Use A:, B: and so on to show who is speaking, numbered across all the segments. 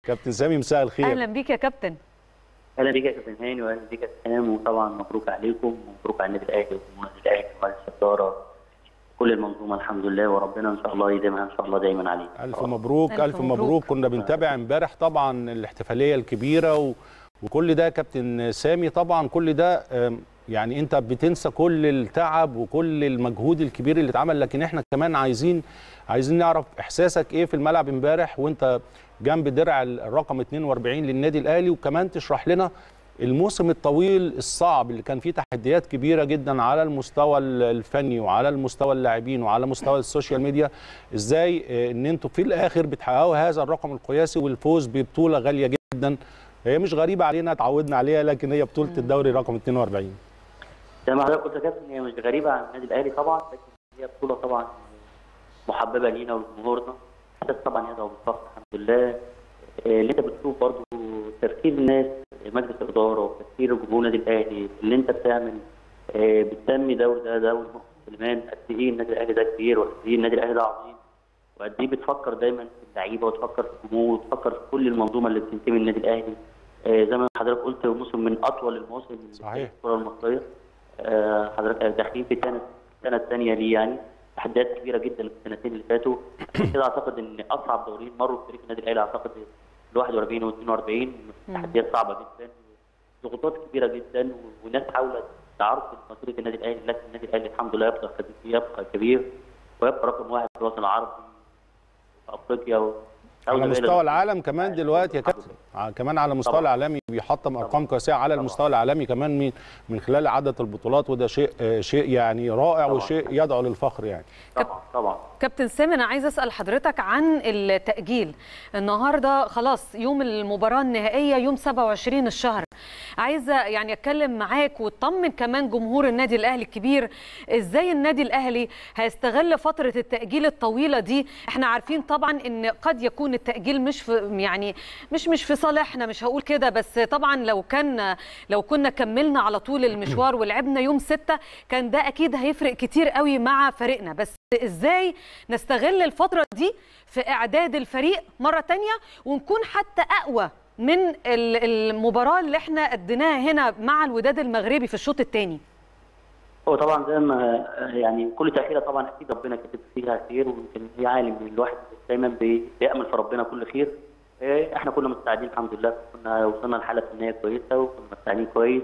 A: كابتن سامي مساء الخير
B: اهلا بيك يا كابتن
C: اهلا بيك يا كابتن هاني واهلا بيك يا سام وطبعا مبروك عليكم ومبروك على النادي الاهلي وجمهور النادي الاهلي ومجلس الاداره كل المنظومه الحمد لله وربنا ان شاء الله يديمها ان شاء الله دايما عليك
A: الف مبروك
B: ألف
A: الف مبروك,
B: مبروك.
A: كنا بنتابع امبارح طبعا الاحتفاليه الكبيره و... وكل ده كابتن سامي طبعا كل ده آم، يعني انت بتنسى كل التعب وكل المجهود الكبير اللي اتعمل لكن احنا كمان عايزين عايزين نعرف احساسك ايه في الملعب امبارح وانت جنب درع الرقم 42 للنادي الاهلي وكمان تشرح لنا الموسم الطويل الصعب اللي كان فيه تحديات كبيره جدا على المستوى الفني وعلى المستوى اللاعبين وعلى مستوى السوشيال ميديا ازاي آه، ان انتوا في الاخر بتحققوا هذا الرقم القياسي والفوز ببطوله غاليه جدا هي مش غريبه علينا اتعودنا عليها لكن هي بطوله الدوري رقم 42
C: زي ما حضرتك قلت يا كابتن هي مش غريبه عن النادي الاهلي طبعا لكن هي بطوله طبعا محببه لينا ولجمهورنا احساس طبعا يدعو بالفخر الحمد لله آه، اللي انت بتشوف برضو تفكير الناس مجلس الاداره وتفكير جمهور النادي الاهلي اللي انت بتعمل آه، بتسمي دوري ده دوري مصر سليمان قد ايه النادي الاهلي ده كبير وقد ايه النادي الاهلي ده عظيم وقد ايه بتفكر دايما في اللعيبه وتفكر في الجمهور وتفكر في كل المنظومه اللي بتنتمي للنادي الاهلي آه، زي ما حضرتك قلت موسم من اطول المواسم اللي
A: صحيح.
C: في الكره المصريه آه، حضرتك داخلين في السنه السنه الثانيه ليه يعني تحديات كبيره جدا في السنتين اللي فاتوا عشان كده اعتقد ان اصعب دورين مروا في تاريخ النادي الاهلي اعتقد ال 41 و 42 تحديات صعبه جدا ضغوطات كبيره جدا و- وناس حاولت تعرف مسؤوليه النادي الاهلي لكن النادي الاهلي الحمد لله يبقى خبيث يبقى كبير ويبقى رقم واحد في الوطن العربي في افريقيا و-
A: على
C: عودة
A: مستوى
C: إلى-
A: العالم كمان دلوقتي يا كابتن ع- كمان على المستوى
C: طبعاً.
A: العالمي بيحطم ارقام قياسيه على
C: طبعاً.
A: المستوى العالمي كمان من من خلال عدد البطولات وده شيء آه، شيء يعني رائع
C: طبعاً.
A: وشيء يدعو للفخر يعني
C: طبعا طبعا
B: كابتن سامي انا عايزه اسال حضرتك عن التاجيل النهارده خلاص يوم المباراه النهائيه يوم 27 الشهر عايزه يعني اتكلم معاك وتطمن كمان جمهور النادي الاهلي الكبير ازاي النادي الاهلي هيستغل فتره التاجيل الطويله دي احنا عارفين طبعا ان قد يكون التاجيل مش في يعني مش مش في صالحنا مش هقول كده بس طبعا لو كان لو كنا كملنا على طول المشوار ولعبنا يوم ستة كان ده اكيد هيفرق كتير قوي مع فريقنا بس ازاي نستغل الفتره دي في اعداد الفريق مره تانية ونكون حتى اقوى من ال- المباراه اللي احنا اديناها هنا مع الوداد المغربي في الشوط الثاني
C: هو طبعا زي ما يعني كل تأخيرة طبعا أكيد ربنا كاتب فيها خير ويمكن هي عالم ان الواحد دايما بي- بيأمل في ربنا كل خير إيه، احنا كنا مستعدين الحمد لله كنا وصلنا لحالة فنية كويسة وكنا مستعدين كويس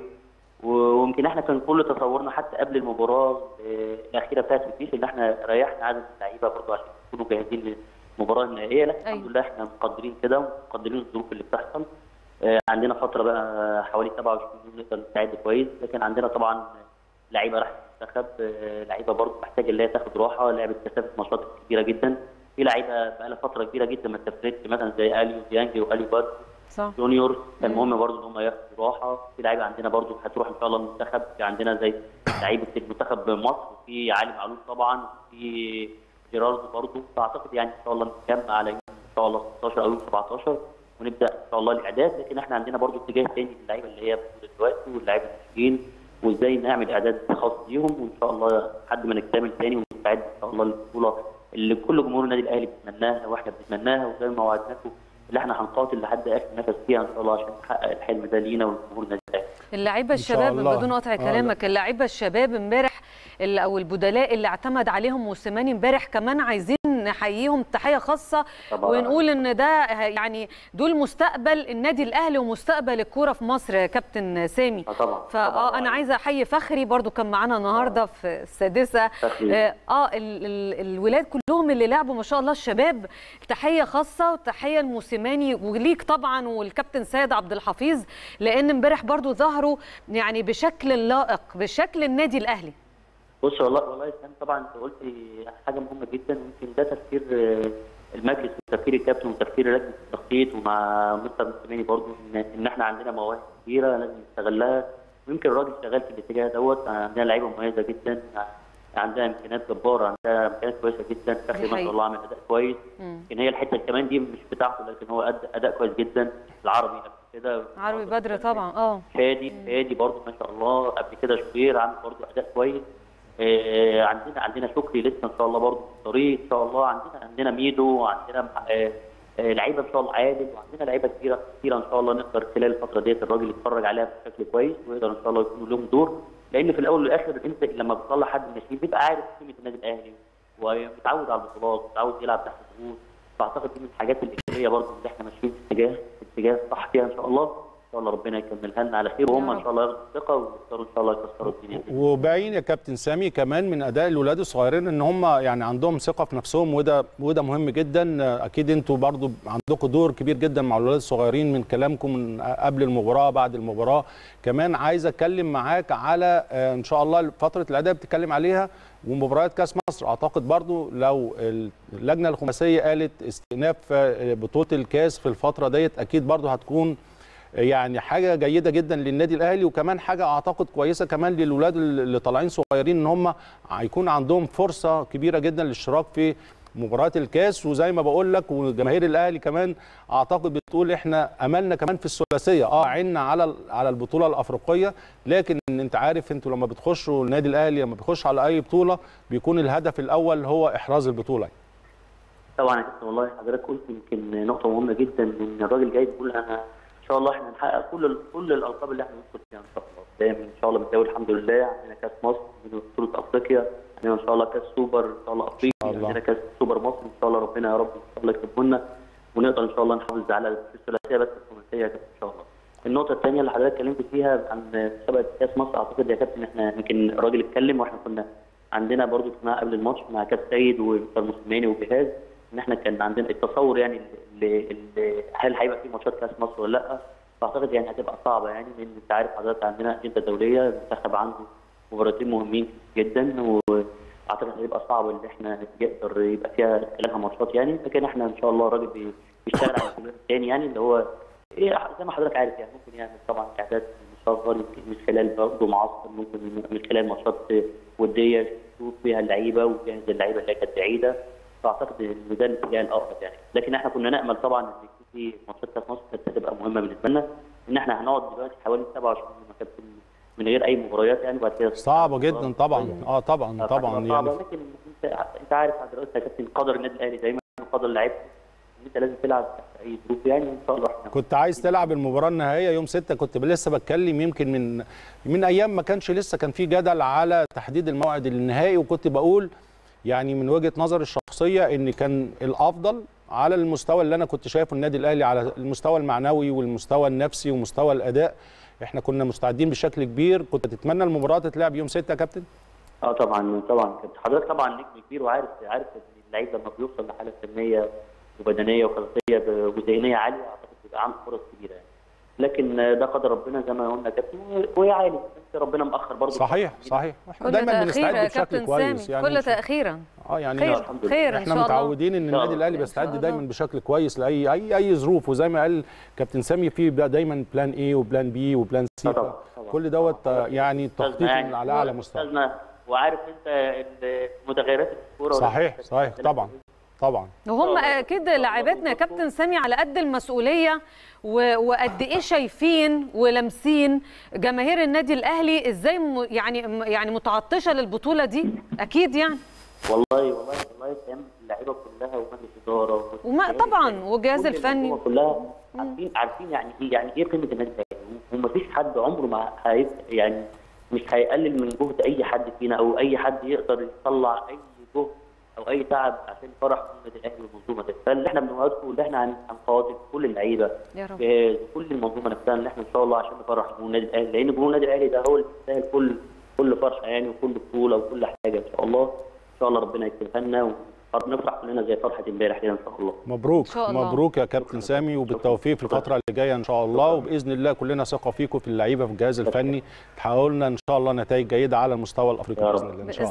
C: ويمكن احنا كان كل تصورنا حتى قبل المباراة آه، الأخيرة بتاعت الجيش ان احنا ريحنا عدد اللعيبة برضه عشان يكونوا جاهزين للمباراة النهائية لكن
B: أيوة.
C: الحمد لله احنا مقدرين كده ومقدرين الظروف اللي بتحصل آه، عندنا فترة بقى حوالي 27 يوم نقدر نستعد كويس لكن عندنا طبعا لعيبه راحت المنتخب آه، لعيبه برضه محتاجه اللي هي تاخد راحه لعبت كثافه ماتشات كبيره جدا في لعيبه بقى لها فتره كبيره جدا ما سافرتش مثلا زي اليو ديانج واليو باد
B: صح
C: جونيور كان مهم برضه ان هم ياخدوا راحه في لعيبه عندنا برضه هتروح ان شاء الله المنتخب في عندنا زي لعيبه المنتخب مصر وفي علي معلول طبعا وفي جيراردو برضه فاعتقد يعني ان شاء الله نتجمع على يوم ان شاء الله 16 او يوم 17 ونبدا ان شاء الله الاعداد لكن احنا عندنا برضه اتجاه تاني للعيبه اللي هي بطوله دلوقتي واللعيبه الناشئين وازاي نعمل اعداد خاص بيهم وان شاء الله لحد ما نكتمل تاني ونستعد ان شاء الله للبطوله اللي كل جمهور النادي الاهلي بيتمناها واحنا بنتمناها وزي ما وعدناكم اللي احنا هنقاتل لحد اخر نفس فيها ان شاء الله عشان نحقق الحلم ده لينا ولجمهور النادي الاهلي.
B: اللعيبه
A: إن شاء
B: الشباب
A: الله.
B: بدون قطع
A: آه،
B: كلامك اللعيبه الشباب امبارح ال- او البدلاء اللي اعتمد عليهم موسيماني امبارح كمان عايزين نحييهم تحيه خاصه
C: طبعاً.
B: ونقول ان ده ه- يعني دول مستقبل النادي الاهلي ومستقبل الكوره في مصر يا كابتن سامي
C: اه طبعا
B: فاه
C: طبعاً.
B: انا عايزه احيي فخري برضو كان معانا النهارده في السادسه
C: فخري.
B: اه آه، ال ال الولاد كلهم اللي لعبوا ما شاء الله الشباب تحيه خاصه وتحيه لموسيماني وليك طبعا والكابتن سيد عبد الحفيظ لان امبارح برضو ظهروا يعني بشكل لائق بشكل النادي الاهلي
C: بص والله والله يا اسلام طبعا انت قلت حاجه مهمه جدا يمكن ده تفكير آه، المجلس وتفكير الكابتن وتفكير لجنه التخطيط ومع مستر موسيماني برضو ان ان احنا عندنا مواهب كبيره لازم نستغلها ويمكن الراجل شغال في الاتجاه دوت عندنا لعيبه مميزه جدا عندها امكانيات جباره عندها امكانيات كويسه جدا فخري ما
B: حقيقة.
C: شاء الله عامل اداء كويس
B: مم.
C: يمكن هي الحته كمان دي مش بتاعته لكن هو أدى اداء كويس جدا العربي قبل كده
B: عربي بدر طبعا اه
C: هادي هادي برضه ما شاء الله قبل كده شوبير عامل برضه اداء كويس آه عندنا عندنا شكري لسه ان شاء الله برضه في الطريق ان شاء الله عندنا عندنا ميدو عندنا آه آه، لعيبه ان شاء الله عادل وعندنا لعيبه كتيره كتيره ان شاء الله نقدر خلال الفتره ديت الراجل يتفرج عليها بشكل كويس ويقدر ان شاء الله يكون لهم دور لان في الاول والاخر انت لما بتطلع حد من الناشئين بيبقى عارف قيمه النادي الاهلي ومتعود على البطولات متعود يلعب تحت ضغوط فاعتقد دي من الحاجات الايجابيه برضه اللي احنا ماشيين في اتجاه في اتجاه صح فيها ان شاء الله ان شاء الله ربنا يكملها لنا على خير وهم
B: يا
C: ان
B: رب.
C: شاء الله ياخدوا الثقه ويقدروا ان شاء الله يكسروا الدنيا
A: وباين يا كابتن سامي كمان من اداء الولاد الصغيرين ان هم يعني عندهم ثقه في نفسهم وده وده مهم جدا اكيد انتوا برضو عندكم دور كبير جدا مع الولاد الصغيرين من كلامكم من قبل المباراه بعد المباراه كمان عايز اتكلم معاك على آه، ان شاء الله فتره الاداء بتتكلم عليها ومباريات كاس مصر اعتقد برضو لو اللجنه الخماسيه قالت استئناف آه، بطوله الكاس في الفتره ديت اكيد برضو هتكون يعني حاجه جيده جدا للنادي الاهلي وكمان حاجه اعتقد كويسه كمان للولاد اللي طالعين صغيرين ان هم هيكون عندهم فرصه كبيره جدا للاشتراك في مباريات الكاس وزي ما بقول لك وجماهير الاهلي كمان اعتقد بتقول احنا املنا كمان في الثلاثيه اه عنا على على البطوله الافريقيه لكن انت عارف انتوا لما بتخشوا النادي الاهلي لما بيخش على اي بطوله بيكون الهدف الاول هو احراز البطوله
C: طبعا يا كابتن والله حضرتك قلت يمكن نقطه مهمه جدا ان الراجل جاي بيقول انا ان شاء الله احنا هنحقق كل ال- كل الالقاب اللي احنا ندخل فيها ان شاء الله قدام ان شاء الله بالدوري الحمد لله عندنا كاس مصر عندنا بطوله افريقيا عندنا ان شاء الله كاس سوبر ان شاء الله افريقي
A: الله.
C: عندنا كاس سوبر مصر ان شاء الله ربنا يا رب ان شاء الله يكتبه لنا ونقدر ان شاء الله نحافظ على الثلاثيه بس الخماسيه يا كابتن ان شاء الله. النقطة الثانية اللي حضرتك اتكلمت فيها عن مسابقة كأس مصر أعتقد يا كابتن إحنا يمكن الراجل اتكلم وإحنا كنا عندنا برضو اجتماع قبل الماتش مع كابتن سيد ومستر موسيماني وجهاز إن إحنا كان عندنا التصور يعني اللي اللي هل هيبقى في ماتشات كأس مصر ولا لأ؟ فأعتقد يعني هتبقى صعبة يعني لأن أنت عارف حضرتك عندنا أجندة دولية المنتخب عنده مباراتين مهمين جدا واعتقد هيبقى صعب ان احنا يقدر يبقى فيها خلالها ماتشات يعني لكن احنا ان شاء الله الراجل بي- بيشتغل على الجمهور الثاني يعني اللي هو ايه زي ما حضرتك عارف يعني ممكن يعمل طبعا اعداد مصغر يمكن من خلال برضه معسكر ممكن من- من خلال ماتشات وديه يشوف فيها اللعيبه ويجهز اللعيبه اللي هي كانت بعيده فاعتقد ان ده الاتجاه الاقرب يعني لكن احنا كنا نامل طبعا ان يكون في ماتشات كاس مصر كانت هتبقى مهمه بالنسبه لنا ان احنا هنقعد دلوقتي حوالي 27 يوم يا كابتن من غير اي مباريات يعني وبعد كده
A: صعبه جدا طبعا اه طبعا طبعا
C: صعبة
A: يعني
C: لكن انت انت عارف حضرتك يا كابتن قدر النادي الاهلي دايما قدر اللعيبه ان انت لازم تلعب تحت اي ظروف يعني ان شاء الله احنا
A: كنت عايز تلعب المباراه النهائيه يوم 6 كنت لسه بتكلم يمكن من من ايام ما كانش لسه كان في جدل على تحديد الموعد النهائي وكنت بقول يعني من وجهه نظري الشخصيه ان كان الافضل على المستوى اللي انا كنت شايفه النادي الاهلي على المستوى المعنوي والمستوى النفسي ومستوى الاداء احنا كنا مستعدين بشكل كبير كنت تتمنى المباراه تتلعب يوم 6 يا كابتن
C: اه طبعا طبعا كابتن حضرتك طبعا نجم كبير وعارف عارف ان اللعيب لما بيوصل لحاله فنيه وبدنيه وخلقيه ب- وذهنيه عاليه اعتقد بيبقى عنده فرص كبيره يعني لكن ده قدر ربنا زي ما قلنا يا كابتن وهي عالي بس ربنا مأخر برضه
A: صحيح صحيح احنا
B: كل
A: دايما
B: تأخير
A: بنستعد
B: يا
A: بشكل
B: كابتن
A: كويس
B: سامي
A: يعني
B: كل
A: مش-
B: تأخيرا
A: اه يعني
B: خير
C: الحمد لله.
B: خير ان
A: احنا
B: شاء الله
A: متعودين ان
C: شاء
A: النادي
C: الله.
A: الاهلي
B: إن
A: بيستعد
B: شاء
A: دايما
B: الله.
A: بشكل كويس لاي اي اي ظروف وزي ما قال كابتن سامي في بقى دايما بلان اي وبلان بي وبلان سي
C: طبعا، طبعا.
A: كل دوت آه، يعني تخطيط
C: يعني
A: على اعلى مستوى
C: أستاذنا وعارف انت متغيرات الكوره
A: صحيح صحيح طبعا طبعا
B: وهم اكيد لاعبتنا يا كابتن سامي على قد المسؤوليه و- وقد ايه شايفين ولامسين جماهير النادي الاهلي ازاي م- يعني يعني متعطشه للبطوله دي اكيد يعني
C: والله والله والله كان اللعيبه كلها ومجلس اداره
B: وما طبعا والجهاز
C: كل
B: الفني
C: المنظومة كلها عارفين عارفين يعني ايه يعني ايه قيمه النادي الاهلي ومفيش حد عمره ما هيبقى يعني مش هيقلل من جهد اي حد فينا او اي حد يقدر يطلع اي جهد او اي تعب عشان يفرح النادي الاهلي والمنظومه دي فاللي احنا بنوعدكم اللي احنا هن- هنقاتل كل اللعيبه
B: يا رب.
C: جهاز كل المنظومه نفسها ان احنا ان شاء الله عشان نفرح جمهور النادي الاهلي لان جمهور النادي الاهلي ده هو اللي بيستاهل كل كل فرحه يعني وكل بطوله وكل حاجه ان شاء الله ان شاء الله ربنا يكتبها لنا ونفرح كلنا زي فرحه امبارح كده ان شاء الله
A: مبروك
B: إن شاء الله.
A: مبروك يا كابتن سامي وبالتوفيق في الفتره اللي جايه ان شاء الله وباذن الله كلنا ثقه فيكم في اللعيبه في الجهاز الفني تحققوا لنا ان شاء الله نتائج جيده على المستوى الافريقي
C: يا رب.
A: باذن الله ان شاء
B: بإذن